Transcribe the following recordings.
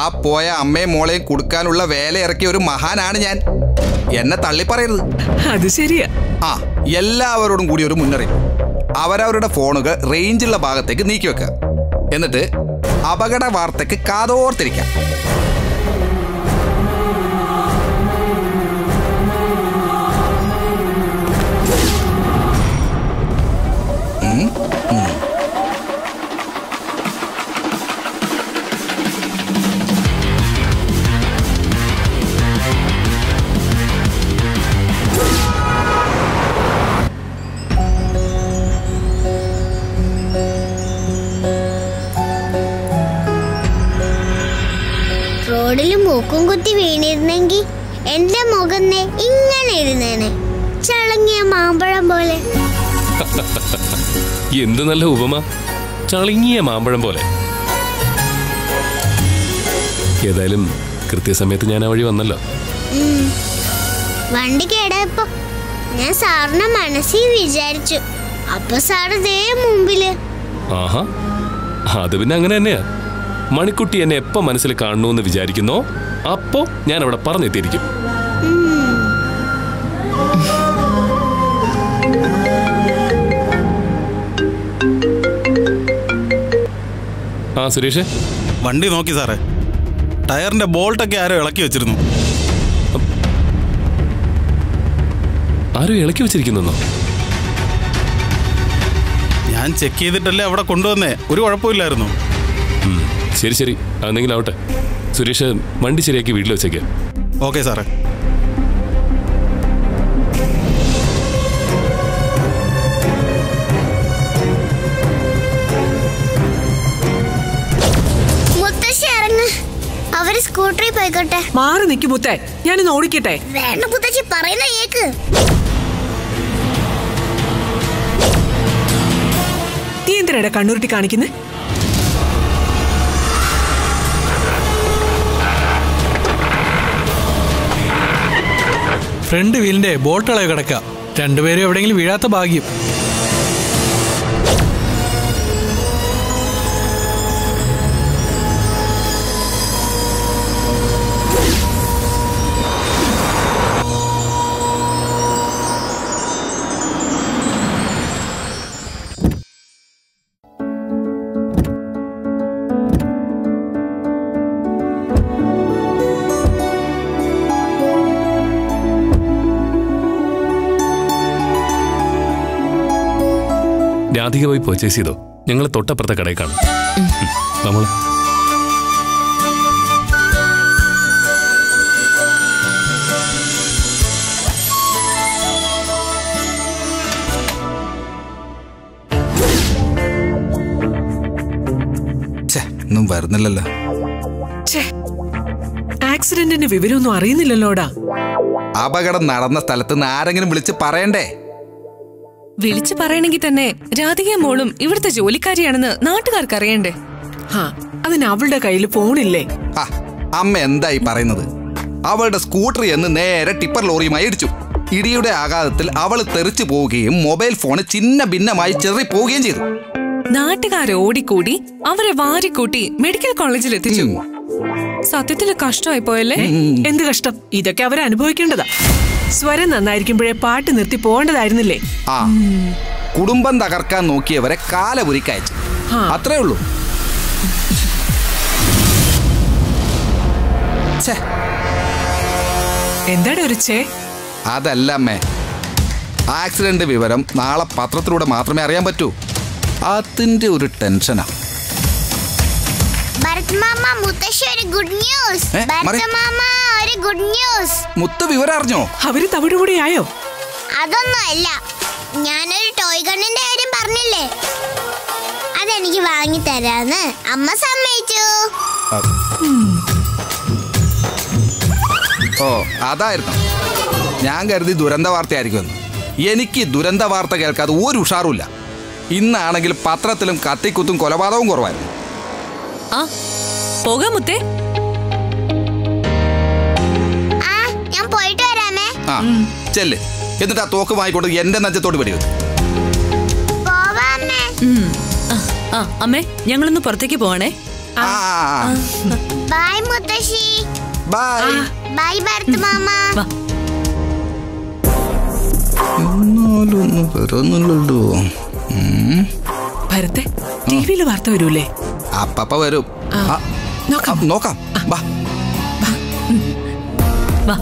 പോയ അമ്മയും മോളെയും കൊടുക്കാനുള്ള വേല ഇറക്കിയ ഒരു മഹാനാണ് ഞാൻ എന്നെ തള്ളിപ്പറയരുത് അത് ശരിയാ ആ എല്ലാവരോടും കൂടി ഒരു മുന്നറിയിപ്പ് അവരവരുടെ ഫോണുകൾ റേഞ്ചുള്ള ഭാഗത്തേക്ക് നീക്കി വെക്കുക എന്നിട്ട് അപകട വാർത്തയ്ക്ക് കാതോർത്തിരിക്കാം ഉം, ഉം. റോഡിൽ മൂക്കും കുത്തി വീണിരുന്നെങ്കി എന്റെ മുഖന്നെ ഇങ്ങനെ ഇരുന്നേനെ ചളങ്ങിയ മാമ്പഴം പോലെ എന്ത് നല്ല ഉപമ ചളിങ്ങിയ മാമ്പഴം പോലെ ഏതായാലും കൃത്യസമയത്ത് ഞാൻ ആ വഴി വന്നല്ലോ ഉം. വണ്ടി കേടായപ്പോ ഞാൻ സാറിനെ മനസ്സിൽ വിചാരിച്ചു അപ്പൊ സാറ് ദേ മുമ്പില് ആഹാ അത് പിന്നെ അങ്ങനെ തന്നെയാ മണിക്കുട്ടി എന്നെ എപ്പോ മനസ്സിൽ കാണണമെന്ന് വിചാരിക്കുന്നോ അപ്പോ ഞാൻ അവിടെ പറഞ്ഞെത്തിയിരിക്കും ആ സുരേഷ് വണ്ടി നോക്കി സാറേ ടയറിന്റെ ബോൾട്ടൊക്കെ ആരോ ഇളക്കി വെച്ചിരുന്നു ആരും ഇളക്കി വെച്ചിരിക്കുന്നോ ഞാൻ ചെക്ക് ചെയ്തിട്ടല്ലേ അവിടെ കൊണ്ടുവന്നേ ഒരു കുഴപ്പമില്ലായിരുന്നു ഉം, ശരി ശരി അതെന്തെങ്കിലും ആവട്ടെ സുരേഷ് വണ്ടി ശരിയാക്കി വീട്ടിൽ വെച്ചേക്ക് ഓക്കെ സാറേ മുത്തശ്ശി ഇറങ്ങ് അവര് സ്കൂട്ടറിൽ പോയിക്കോട്ടെ മാറി നിൽക്കു മുത്തേ ഞാനൊന്ന് ഓടിക്കട്ടെ വേണ്ട മുത്തശ്ശി പറയുന്ന കേക്ക് നീ എന്തിനാടാ കണ്ണുരുട്ടി കാണിക്കുന്നത് ഫ്രണ്ട് വീലിന്റെ ബോട്ടിളെ കിടക്കുക രണ്ടുപേരും എവിടെയെങ്കിലും വീഴാത്ത ഭാഗ്യം രാധിക പോയി പർച്ചേസ് ചെയ്തോ ഞങ്ങൾ തൊട്ടപ്പുറത്തെ കടയിൽ കാണും നമ്മൾ ഛെ, ഒന്നും വരുന്നില്ലല്ലോ ഛേ ആക്സിഡന്റിന്റെ വിവരമൊന്നും അറിയുന്നില്ലല്ലോടാ അപകടം നടന്ന സ്ഥലത്ത് നിന്ന് ആരെങ്കിലും വിളിച്ച് പറയണ്ടേ വിളിച്ചു പറയണമെങ്കിൽ തന്നെ രാധിക മോളും ഇവിടുത്തെ ജോലിക്കാരിയാണെന്ന് നാട്ടുകാർക്ക് അറിയണ്ടേ ഹാ അതിന് അവളുടെ കയ്യിൽ ഫോണില്ലേ ആ അമ്മ എന്തായി പറയുന്നത് അവളുടെ സ്കൂട്ടർ എന്ന് നേരെ ടിപ്പർ ലോറിയുമായി ഇടിച്ചു ഇടിയുടെ ആഘാതത്തിൽ അവൾ തെറിച്ചു പോവുകയും മൊബൈൽ ഫോൺ ചിന്ന ഭിന്നമായി ചെറി പോവുകയും ചെയ്തു നാട്ടുകാരെ ഓടിക്കൂടി അവരെ വാരിക്കൂട്ടി മെഡിക്കൽ കോളേജിൽ എത്തിച്ചു ഉം. സത്യത്തില് കഷ്ടമായി പോയല്ലേ എന്ത് കഷ്ടം ഇതൊക്കെ അവർ അനുഭവിക്കേണ്ടതാ സ്വരം നന്നായിരിക്കുമ്പോഴേ പാട്ട് നിർത്തി പോകേണ്ടതായിരുന്നില്ലേ ആ കുടുംബം തകർക്കാൻ നോക്കിയവരെ കാലപുരിക്കയച്ചു ആ. അത്രേ ഉള്ളൂ ഛെ, എന്താടാ ഒരു ചേ അതല്ല അമ്മേ ആക്സിഡന്റ് വിവരം നാളെ പത്രത്തിലൂടെ മാത്രമേ അറിയാൻ പറ്റൂ അതിന്റെ ഒരു ടെൻഷനാ ഭരത് മാമ മുത്തശ്ശി ഒരു ഗുഡ് ന്യൂസ് ഏ, ഭരത് മറി- മാമ ഒരു ഗുഡ് ന്യൂസ് മുത്ത് വിവരം അറിഞ്ഞോ അവര് തവിടുകൂടി ആയോ അതൊന്നും അല്ല ഞാനൊരു ടോയ് ഗണ്ണിന്റെ കാര്യം പറഞ്ഞില്ലേ അതെനിക്ക് വാങ്ങി തരാന്ന് അമ്മ സമ്മതിച്ചു ഓ അതായിരുന്നു ഞാൻ കരുതി ദുരന്ത വാർത്തയായിരിക്കുമെന്ന് എനിക്ക് ദുരന്ത വാർത്ത കേൾക്കാതെ ഒരു ഉഷാറുമില്ല ഇന്നാണെങ്കിൽ പത്രത്തിലും കത്തിക്കുത്തും കൊലപാതകവും കുറവായിരുന്നു ആ പോകാം മുത്തേ ആ ഞാൻ പോയിട്ട് വരാമേ ആ ചെല്ല് എന്നിട്ട് ആ തോക്ക് വാങ്ങിക്കൊണ്ട് എന്റെ നെഞ്ചത്തോട് വെടിവെക്ക് പോവാമേ ആ, ആ അമ്മേ ഞങ്ങളൊന്ന് പുറത്തേക്ക് പോവാണേ ആ ആ, ആ. ബൈ മുത്തശ്ശി ബൈ ബൈ ഭരത് മാമ വാ എന്നാലും ഒന്നും വരുന്നില്ലല്ലോ ഉം. ഭരത്തെ ടിവിയിൽ വാർത്ത വരൂലേ അപ്പപ്പ വരും ആ, ആ, നോക്കാം. ആ, നോക്കാം ബാ വാ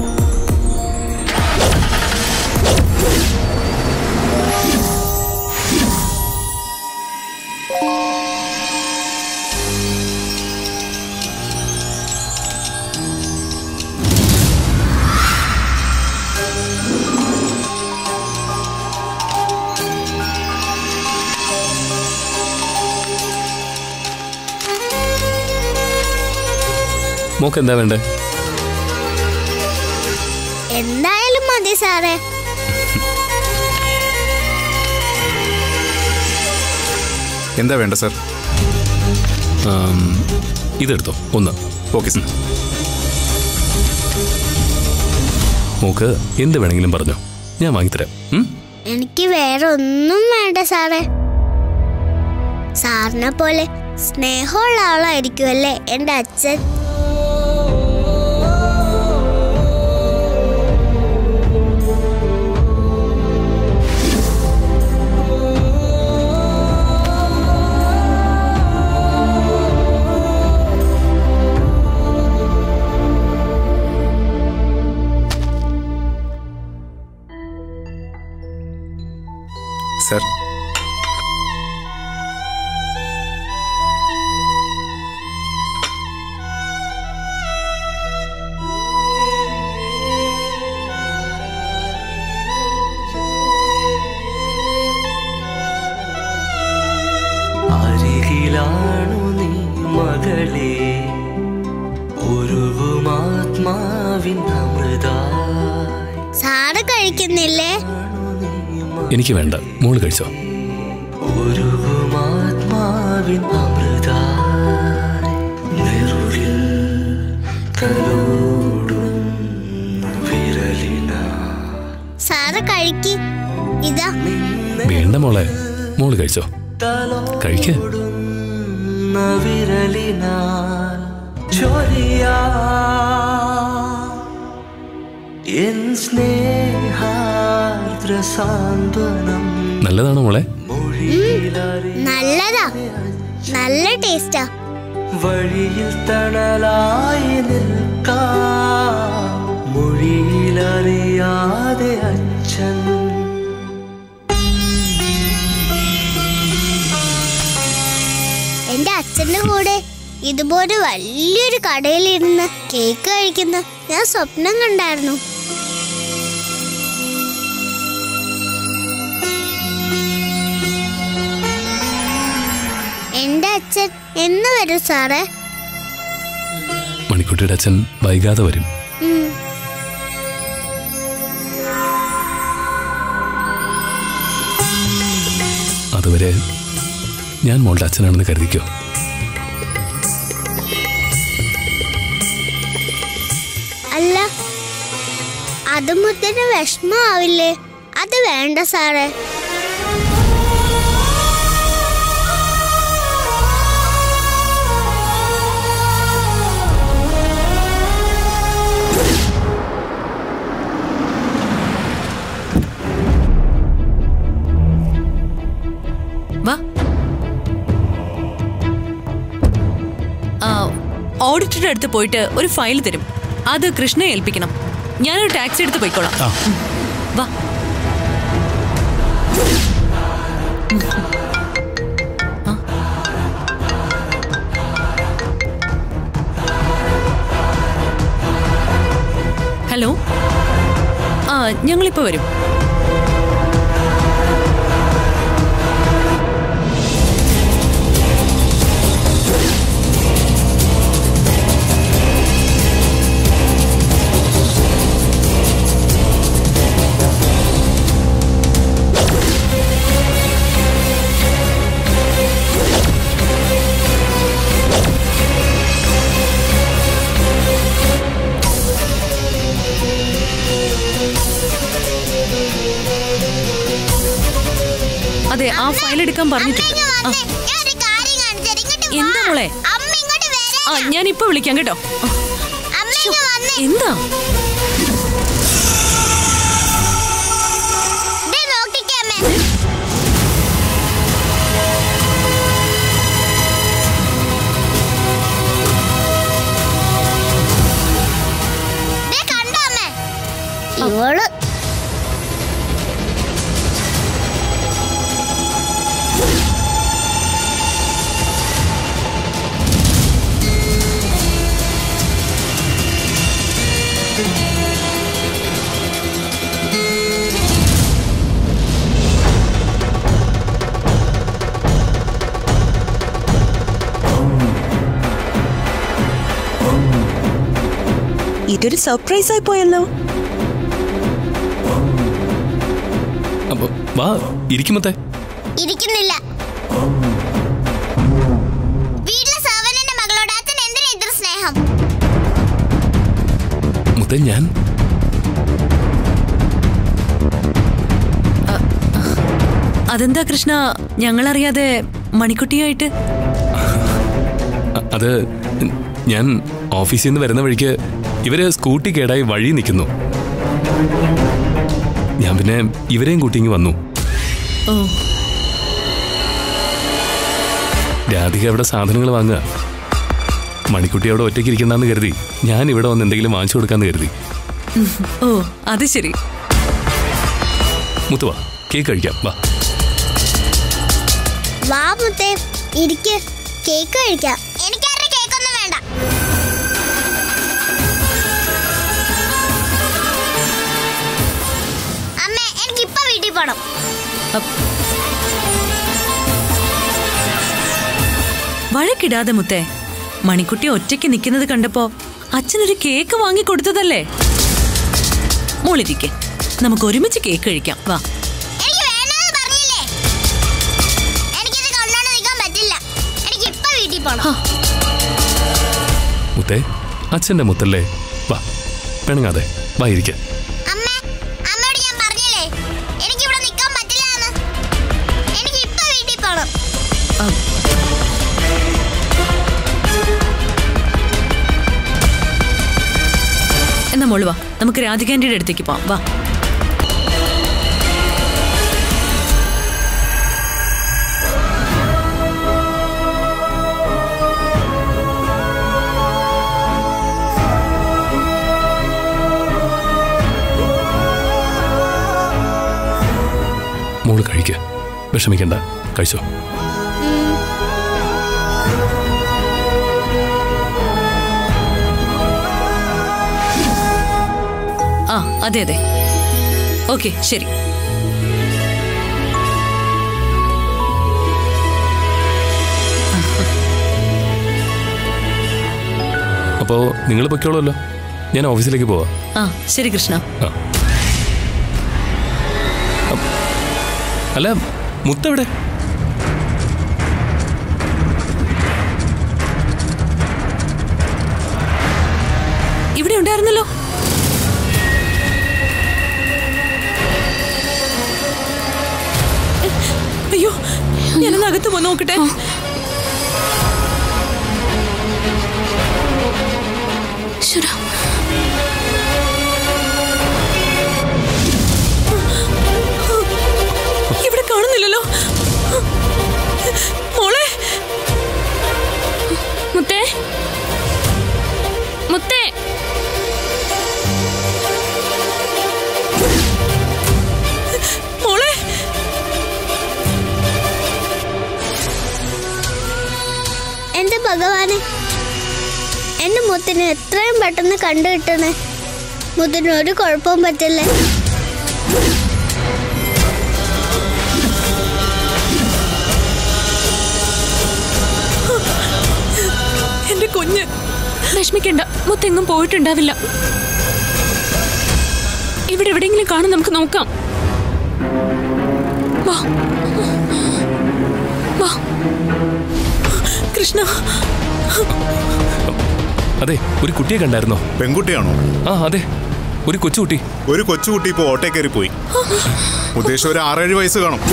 മോക്ക് എന്താ വേണ്ടേ എന്തായാലും മതി സാറേ എന്താ വേണ്ട സർ ആം, ഇതെടുത്തോ ഒന്ന് ഓക്കെ സർ മോക്ക് എന്ത് വേണമെങ്കിലും പറഞ്ഞോ ഞാൻ വാങ്ങിത്തരാം ഉം? എനിക്ക് വേറെ ഒന്നും വേണ്ട സാറേ സാറിനെ പോലെ സ്നേഹമുള്ള ആളായിരിക്കുമല്ലേ എൻ്റെ അച്ഛൻ സർ അരികിലാണു നീ മകളെ ഉരുവുമാത്മാവിൻ അമൃതായി സാറ് കഴിക്കുന്നില്ലേ എനിക്ക് വേണ്ട മോള് കഴിച്ചോ ഉരുവുമാത്മാവിൻ അമൃതായി നെറുകിൽ തലോടും വിരലിന സാറ് കഴിക്ക് ഇതാ വേണ്ട മോളെ മോള് കഴിച്ചോ കഴിക്ക് തൊടുന്ന വിരലിനാൽ ചൊരിയാ എൻ സ്നേഹാർദ്ര സാന്ത്വനം നല്ലതാണോ മോളെ മൊഴിയിലറി നല്ലതാ നല്ല ടേസ്റ്റാ വഴിയിൽ തണലായി നിൽക്കാം മൊഴിയിലറിയാതെ അച്ഛൻ എന്റെ അച്ഛന്റെ കൂടെ ഇതുപോലെ വലിയൊരു കടയിലിരുന്ന് കേക്ക് കഴിക്കുന്ന ഞാൻ സ്വപ്നം കണ്ടായിരുന്നു എന്റെ അച്ഛൻ എന്ന് വരും സാറേ മണിക്കുട്ടിയുടെ അച്ഛൻ വൈകാതെ വരും ഉം. അതുവരെ ഞാൻ മോളുടെ അച്ഛനാണെന്ന് കരുതിക്കോ അല്ല അത് മുത്തിന് വിഷമാവില്ലേ അത് വേണ്ട സാറേ വാ ആ, ഓഡിറ്ററുടെ അടുത്ത് പോയിട്ട് ഒരു ഫയൽ തരും അത് കൃഷ്ണയെ ഏൽപ്പിക്കണം ഞാനൊരു ടാക്സി എടുത്ത് പോയിക്കോളാം ഉം. വാ ആ. ഹലോ ആ ഞങ്ങളിപ്പോ വരും അതെ ആ ഫയൽ എടുക്കാൻ പറഞ്ഞിട്ടുണ്ട് ആ, ഞാനൊരു കാര്യം കാണിച്ചു തരാം. ഇങ്ങോട്ട് വാ. എന്താ മോളെ? അമ്മ ഇങ്ങോട്ട് വരാൻ ആ ഞാൻ ഇപ്പൊ വിളിക്കാം കേട്ടോ അമ്മ ഇങ്ങ് വന്നേ എന്താ ദേ നോക്കിക്കേ അമ്മേ ദേ കണ്ടോ അമ്മേ ഇവള് ഇതൊരു സർപ്രൈസ് ആയി പോയല്ലോ അപ്പൊ വാ ഇരിക്കുമത്തെ ഇരിക്കുന്നില്ല വീട്ടിലെ സേവനന്റെ മകളോട് അച്ഛൻ എന്തിനാ ഇത്ര സ്നേഹം മുത്തേ ഞാൻ അതെന്താ കൃഷ്ണ ഞങ്ങളറിയാതെ മണിക്കുട്ടിയായിട്ട് അ- അത് ഞാൻ ഓഫീസിൽ നിന്ന് വരുന്ന വഴിക്ക് ഇവര് സ്കൂട്ടി കേടായി വഴി നിൽക്കുന്നു ഞാൻ പിന്നെ ഇവരെയും കൂട്ടി ഇങ്ങ് വന്നു ഓ രാധിക അവിടെ സാധനങ്ങൾ വാങ്ങുക മണിക്കുട്ടി അവിടെ ഒറ്റയ്ക്ക് ഇരിക്കണ്ടെന്ന് കരുതി ഞാൻ ഇവിടെ വന്ന് എന്തെങ്കിലും വാങ്ങിച്ചു കൊടുക്കാന്ന് കരുതി ഓ അത് ശരി മുത്തുവാ കേക്ക് കഴിക്കാം വാ വാ മുത്തേ ഇരിക്ക് കേക്ക് കഴിക്കാം എനിക്കാരുടെ കേക്കൊന്നും വേണ്ട അമ്മ എനിക്ക് ഇപ്പൊ വീട്ടിൽ പോണം വഴക്കിടാതെ മുത്തേ മണിക്കുട്ടി ഒറ്റയ്ക്ക് നിൽക്കുന്നത് കണ്ടപ്പോ അച്ഛനൊരു കേക്ക് വാങ്ങി കൊടുത്തതല്ലേ മോളിരിക്കെ നമുക്ക് ഒരുമിച്ച് കേക്ക് കഴിക്കാം വാ എനിക്ക് വേണ്ടെന്ന് പറഞ്ഞില്ലേ എനിക്കിത് കണ്ടോണ്ട് നിൽക്കാൻ പറ്റില്ല എനിക്ക് ഇപ്പൊ വീട്ടിൽ പോണം മുത്തേ അച്ഛൻ്റെ മുത്തല്ലേ വാ പെണങ്ങാതെ വാ ഇരിക്കാം അമ്മ അമ്മയോട് ഞാൻ പറഞ്ഞില്ലേ എനിക്ക് ഇവിടെ നിൽക്കാൻ പറ്റില്ല എന്ന് എനിക്ക് ഇപ്പൊ വീട്ടിൽ പോണം എന്നാ മോള് വാ നമുക്ക് രാധികാന്റെ അടുത്തേക്ക് പോവാം വാ മോള് കഴിക്കുക വിഷമിക്കണ്ട കഴിച്ചോ ആ അതെ അതെ ഓക്കെ ശരി അപ്പോൾ നിങ്ങൾ പൊയ്ക്കോളുമല്ലോ ഞാൻ ഓഫീസിലേക്ക് പോവാം ആ ശരി കൃഷ്ണ ആ. അ- അല്ല മുത്തെവിടെ ഇവിടെ ഉണ്ടായിരുന്നല്ലോ അയ്യോ ഞാനൊന്ന് അകത്ത് പോയി നോക്കട്ടെ ശരാ ഇവിടെ കാണുന്നില്ലല്ലോ മോളെ മുത്തേ മുത്തേ മോളെ എന്റെ ഭഗവാനെ എന്റെ മുത്തിന് എത്രയും പെട്ടെന്ന് കണ്ടു കിട്ടണേ മുത്തിന് ഒരു കുഴപ്പവും പറ്റില്ലേ എന്റെ കുഞ്ഞ് വിഷമിക്കണ്ട മുത്തെങ്ങും പോയിട്ടുണ്ടാവില്ല ഇവിടെ എവിടെയെങ്കിലും കാണും നമുക്ക് നോക്കാം വാ വാ കൃഷ്ണ അതെ ഒരു കുട്ടിയെ കണ്ടായിരുന്നോ പെൺകുട്ടിയാണോ ആ അതെ ഒരു കൊച്ചുകുട്ടി ഒരു കൊച്ചുകുട്ടി ഇപ്പൊ ഓട്ടേ കയറി പോയി ഉദ്ദേശം ഒരു ആറേഴ് വയസ്സ് കാണും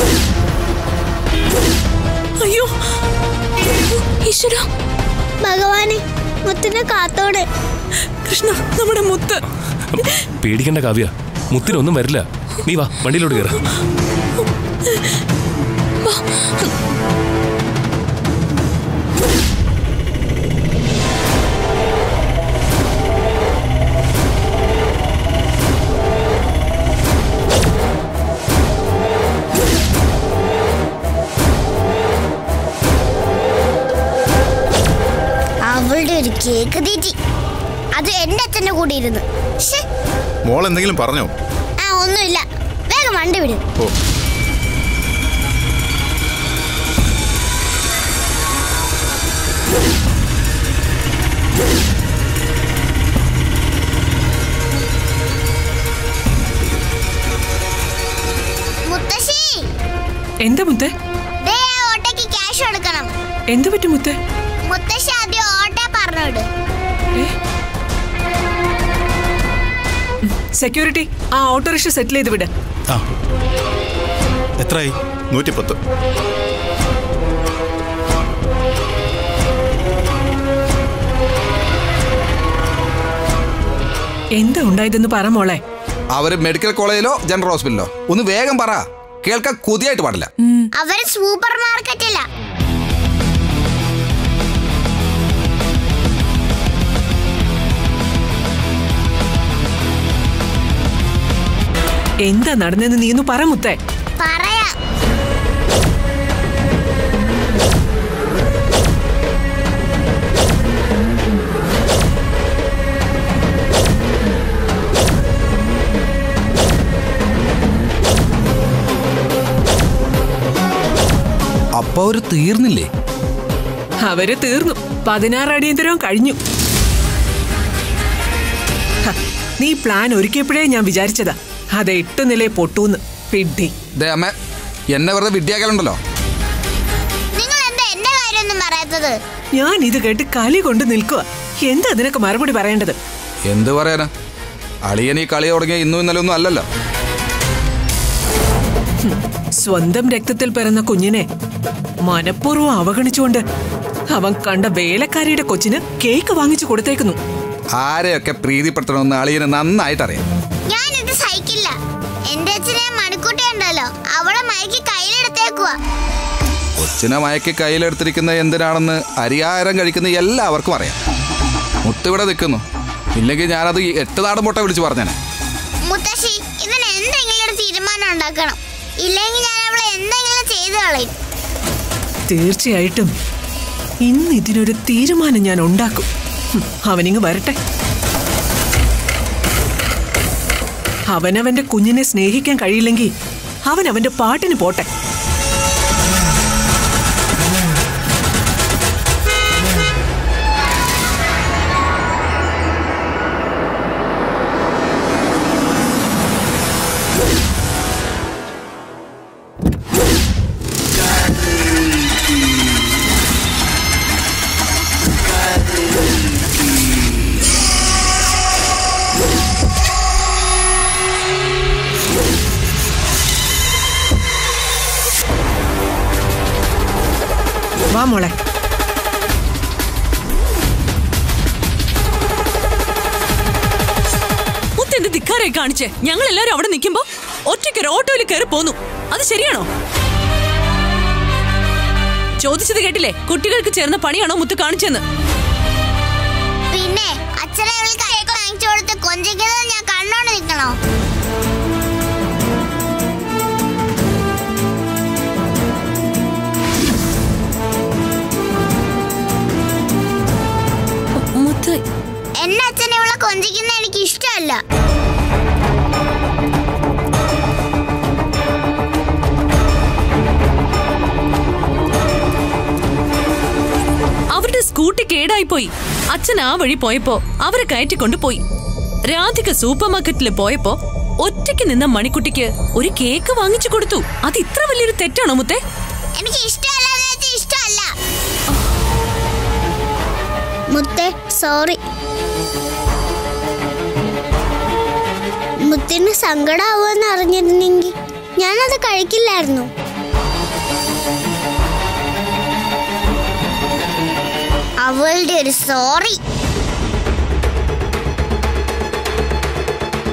അയ്യോ ഈശ്വര ഭഗവാനെ മുത്തിനെ കാത്തോട് കൃഷ്ണ നമ്മുടെ മുത്ത് പേടിക്കണ്ട കാവ്യ മുത്തിനൊന്നും വരില്ല നീ വാ വണ്ടിയിലോട്ട് കയറ അവളുടെ ഒരു കേക്ക് തീറ്റി അത് എന്റെ അച്ഛന്റെ കൂടെ ഇരുന്ന് ശ്ശേ, മോൾ എന്തെങ്കിലും പറഞ്ഞോ ആ ഒന്നുമില്ല വേഗം വണ്ടി വിടും ഓ മുത്തശ്ശി എന്താ മുത്തേ ദേ ആ ഓട്ടോയ്ക്ക് ക്യാഷ് കൊടുക്കണം എന്ത് പറ്റും മുത്തേ മുത്തശ്ശി ആദ്യം ഓട്ടോ പറഞ്ഞോട് സെക്യൂരിറ്റി ആ ഓട്ടോറിക്ഷ സെറ്റിൽ ചെയ്ത് വിട് ആ എത്രയായി നൂറ്റിപ്പത്ത് എന്താ ഉണ്ടായതെന്ന് പറ മോളെ അവര് മെഡിക്കൽ കോളേജിലോ ജനറൽ ഹോസ്പിറ്റലിലോ ഒന്ന് വേഗം പറ കേൾക്കാൻ കൊതിയായിട്ട് പാടില്ല അവര് സൂപ്പർ മാർക്കറ്റില്ല എന്താ നടന്നെന്ന് നീ ഒന്ന് പറ മുത്തേ പറയാം അപ്പൊ അവര് തീർന്നില്ലേ അവര് തീർന്നു പതിനാറ് അടിയന്തരവും കഴിഞ്ഞു ഹ, നീ പ്ലാൻ ഒരുക്കിയപ്പോഴേ ഞാൻ വിചാരിച്ചതാ അത് എട്ട് നിലയെ പൊട്ടൂന്ന് പിഡി ദേ അമ്മ എന്നെ വെറുതെ വിഡ്ഢിയാക്കലുണ്ടല്ലോ നിങ്ങൾ എന്താ എന്റെ കാര്യമൊന്നും പറയാത്തത് ഞാൻ ഇത് കേട്ട് കലി കൊണ്ട് നിൽക്കുക എന്താ അതിനൊക്കെ മറുപടി പറയേണ്ടത് എന്ത് പറയാനാ അളിയൻ ഈ കളി തുടങ്ങിയ ഇന്നും ഇന്നലെ ഒന്നും അല്ലല്ലോ സ്വന്തം രക്തത്തിൽ പിറന്ന കുഞ്ഞിനെ മനഃപൂർവ്വം അവഗണിച്ചുകൊണ്ട് അവൻ കണ്ട വേലക്കാരിയുടെ കൊച്ചിന് കേക്ക് വാങ്ങിച്ചു കൊടുത്തേക്കുന്നു ആരെയൊക്കെ പ്രീതിപ്പെടുത്തണമെന്ന് അളിയന് നന്നായിട്ട് അറിയാം ഞാനിത് സഹിക്കില്ല എന്റെ അച്ഛനെ മണിക്കൂട്ടി ഉണ്ടല്ലോ അവളെ മയക്കി കയ്യിലെടുത്തേക്കുവാ കൊച്ചിനെ മയക്കി കയ്യിലെടുത്തിരിക്കുന്ന എന്തിനാണെന്ന് അരിയാഹാരം കഴിക്കുന്ന എല്ലാവർക്കും അറിയാം മുത്തിവിടെ നിൽക്കുന്നു ഇല്ലെങ്കിൽ ഞാനത് ഈ എട്ട് നാടൻ മുട്ട വിളിച്ച് പറഞ്ഞേനെ മുത്തശ്ശി ഇതിന് എന്തെങ്കിലും ഒരു തീരുമാനം ഉണ്ടാക്കണം ഇല്ലെങ്കിൽ ഞാൻ അവളെ എന്തെങ്കിലും ചെയ്തു കളയും തീർച്ചയായിട്ടും ഇന്ന് ഇതിനൊരു തീരുമാനം ഞാൻ ഉണ്ടാക്കും ഹും, അവനിങ്ങ് വരട്ടെ അവനവന്റെ കുഞ്ഞിനെ സ്നേഹിക്കാൻ കഴിയില്ലെങ്കിൽ അവൻ അവന്റെ പാട്ടിന് പോട്ടെ വാ മോളെ മുത്തെന്ത് ധിക്കാരായി കാണിച്ചേ ഞങ്ങൾ എല്ലാരും അവിടെ നിൽക്കുമ്പോ ഒറ്റയ്ക്ക് ഒരു ഓട്ടോയിൽ കയറി പോന്നു അത് ശരിയാണോ ചോദിച്ചത് കേട്ടില്ലേ കുട്ടികൾക്ക് ചേർന്ന പണിയാണോ മുത്ത് കാണിച്ചെന്ന് പിന്നെ അച്ഛനെ അവൾ കേക്ക് വാങ്ങിച്ചു കൊടുത്ത് കൊഞ്ചിക്കുന്നത് ഞാൻ കണ്ടോണ്ട് നിൽക്കണോ മുത്ത് എന്നെ അച്ഛനെ ഇവളെ കൊഞ്ചിക്കുന്ന എനിക്ക് ഇഷ്ടമല്ല അവരുടെ സ്കൂട്ടി കേടായി പോയി അച്ഛൻ ആ വഴി പോയപ്പോ അവരെ കയറ്റിക്കൊണ്ട് പോയി രാധിക സൂപ്പർ മാർക്കറ്റിൽ പോയപ്പോ ഒറ്റയ്ക്ക് നിന്ന മണിക്കുട്ടിക്ക് ഒരു കേക്ക് വാങ്ങിച്ചു കൊടുത്തു അത് ഇത്ര വലിയൊരു തെറ്റാണോ മുത്തേ എനിക്ക് ഇഷ്ടമല്ല എന്ന് വെച്ചാൽ ഇഷ്ടമല്ല മുത്തേ സോറി മുത്തിന് സങ്കടാവുമെന്ന് അറിഞ്ഞിരുന്നെങ്കിൽ ഞാനത് കഴിക്കില്ലായിരുന്നു അവളുടെ ഒരു സോറി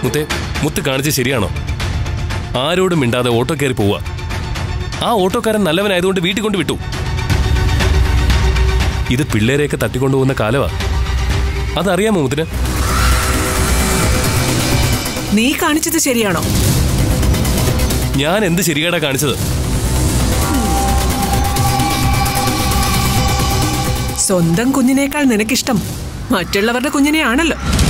മുത്തേ മുത്ത് കാണിച്ച് ശരിയാണോ ആരോടും മിണ്ടാതെ ഓട്ടോ കയറി പോവുക ആ ഓട്ടോക്കാരൻ നല്ലവനായതുകൊണ്ട് വീട്ടിൽ കൊണ്ട് വിട്ടു ഇത് പിള്ളേരെയൊക്കെ തട്ടിക്കൊണ്ടുപോകുന്ന കാലമാ അതറിയാമോ മുത്തിന് നീ കാണിച്ചത് ശരിയാണോ ഞാൻ എന്ത് ശരിയാടാ കാണിച്ചത് സ്വന്തം കുഞ്ഞിനേക്കാൾ നിനക്കിഷ്ടം മറ്റുള്ളവരുടെ കുഞ്ഞിനെയാണല്ലോ